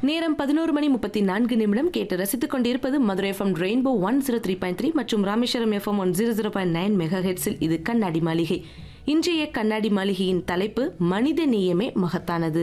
நேரம் பதினோரு மணி முப்பத்தி நான்கு நிமிடம் கேட்டு ரசித்துக் கொண்டிருப்பது Madurai FM rainbow one zero three point three மற்றும் Rameswaram FM one zero zero point nine mega ஹெட்ஸில் இது கண்ணாடி மாளிகை இன்றைய கண்ணாடி மாளிகையின் தலைப்பு மனித நேயமே மகத்தானது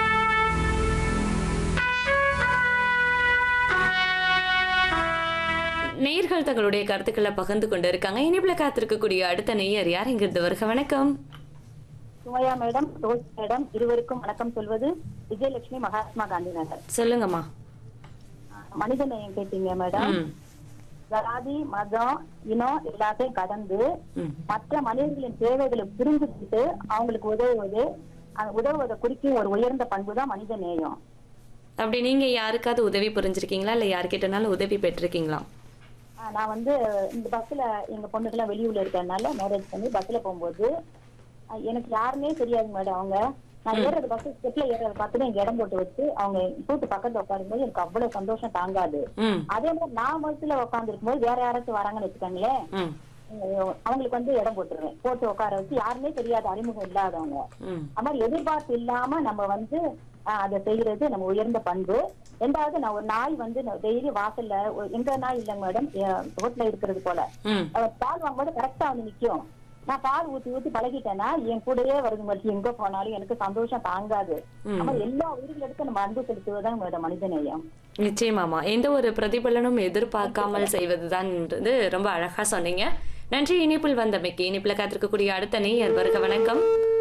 நேயர்கள் தங்களுடைய கருத்துக்களை பகிர்ந்து கொண்டு இருக்காங்க இனிப்புல காத்திருக்கக்கூடிய அடுத்த நேயர் யார் எங்கிறது வருக வணக்கம் சுமையா மேடம் ரோஸ் மேடம் இருவருக்கும் வணக்கம் சொல்வது விஜயலட்சுமி மகாத்மா காந்தி நகர் சொல்லுங்கம்மா மனித நேயம் கேட்டீங்க மேடம் ம் ஜாதி மதம் இனம் எல்லாத்தையும் கடந்து ம் மற்ற மனிதர்களின் தேவைகளை புரிஞ்சுக்கிட்டு அவங்களுக்கு உதவுவது அந்த உதவுவதை குறிக்கும் ஒரு உயர்ந்த பண்பு தான் மனித நேயம் அப்படி நீங்க யாருக்காவது உதவி புரிஞ்சிருக்கீங்களா இல்ல யார்கிட்டனாலும் உதவி பெற்றிருக்கீங்களா ஆஹ் நான் வந்து இந்த பஸ்ல எங்க பொண்ணுக்கெல்லாம் வெளியூர்ல இருக்கறதுனால மேரேஜ் பண்ணி பஸ்ல போகும்போது ஆஹ் எனக்கு யாருமே தெரியாது மேடம் அவங்க நான் ஏறது பஸ் ஸ்டெப்ல ஏறத பார்த்துட்டு எங்க இடம் போட்டு வச்சு அவங்க கூட்டு பக்கத்துல உட்காரும்போது எனக்கு அவ்வளவு சந்தோஷம் தாங்காது ம் அதே மாதிரி நான் பஸ்ல உட்கார்ந்து இருக்கும்போது வேற யாராச்சும் வராங்கன்னு வச்சுக்கோங்களேன் ம் அஹ் அவங்களுக்கு வந்து இடம் போட்டுருவேன் போட்டு உட்கார வச்சு யாருமே தெரியாது அறிமுகம் இல்லாதவங்க ம் அது மாதிரி எதிர்பார்ப்பு இல்லாம நம்ம வந்து ஆஹ் அதை செய்யறது நம்ம உயர்ந்த பண்பு ரெண்டாவது நான் ஒரு நாய் வந்து டெய்லி வாசல்ல ஒரு- எங்க நாய் இல்லைங்க மேடம் ரோட்ல இருக்கிறது போல ம் அவ பால் வாங்கும்போது கரெக்டா வந்து நிக்கும் நான் பால் ஊத்தி ஊத்தி பழகிட்டேன்னா என் கூடயே வருது மாதிரி எங்க போனாலும் எனக்கு சந்தோஷம் தாங்காது ம். நம்ம எல்லா உயிர்களுக்கும் நம்ம அன்பு செலுத்துவதுதான் மேடம் மனித நேயம் நிச்சயமாமா எந்த ஒரு பிரதிபலனும் எதிர்பார்க்காமல் செய்வதுதான்ன்றது ரொம்ப அழகா சொன்னீங்க நன்றி இனிப்பில் வந்தமைக்கு இனிப்பில் காத்திருக்கக்கூடிய அடுத்த நேயர் வருக வணக்கம்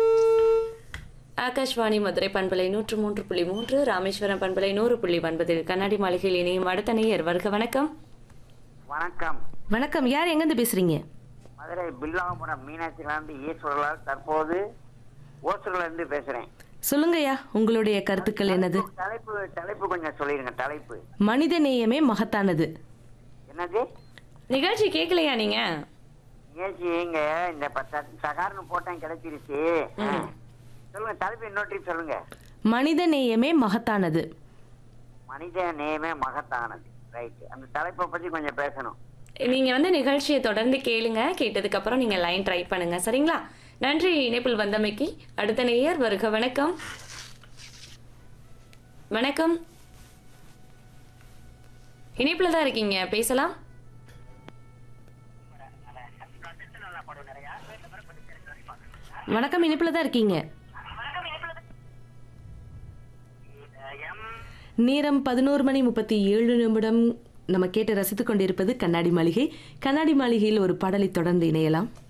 ஆகாஷ்வாணி மதுரை பண்பலை நூற்று மூன்று புள்ளி மூன்று ராமேஸ்வரம் பண்பலை நூறு புள்ளி ஒன்பதில் கண்ணாடி மாளிகையில் இணையும் அடுத்த நேயர் வருக வணக்கம் வணக்கம் வணக்கம் யார் எங்கேருந்து பேசுறீங்க மதுரை பில்லாபுரம் மீனாட்சியிலிருந்து ஈஸ்வரலால் தற்போது ஓசூர்ல இருந்து பேசுறேன் சொல்லுங்கய்யா உங்களுடைய கருத்துக்கள் என்னது தலைப்பு தலைப்பு கொஞ்சம் சொல்லிருங்க தலைப்பு மனித நேயமே மகத்தானது என்னது நிகழ்ச்சி கேட்கலையா நீங்க ஏசி இங்க இந்த ப- சகார்னு போட்டேன் கிடைச்சிருச்சு சொல்லுங்க தலைப்பு இன்னொரு சொல்லுங்க மனித நேயமே மகத்தானது மனித நேயமே மகத்தானது ரைட் அந்த தலைப்பை பத்தி கொஞ்சம் பேசணும் நீங்க வந்து நிகழ்ச்சியை தொடர்ந்து கேளுங்க கேட்டதுக்கு அப்புறம் நீங்க லைன் ட்ரை பண்ணுங்க சரிங்களா நன்றி இணைப்பில் வந்தமைக்கு அடுத்த நேயர் வருக வணக்கம் வணக்கம் இணைப்புல தான் இருக்கீங்க பேசலாம் வணக்கம் இனிப்புல தான் இருக்கீங்க நேரம் பதினோரு மணி முப்பத்தி ஏழு நிமிடம் நம்ம கேட்டு ரசித்துக் கொண்டிருப்பது கண்ணாடி மாளிகை கண்ணாடி மாளிகையில் ஒரு பாடலை தொடர்ந்து இணையலாம்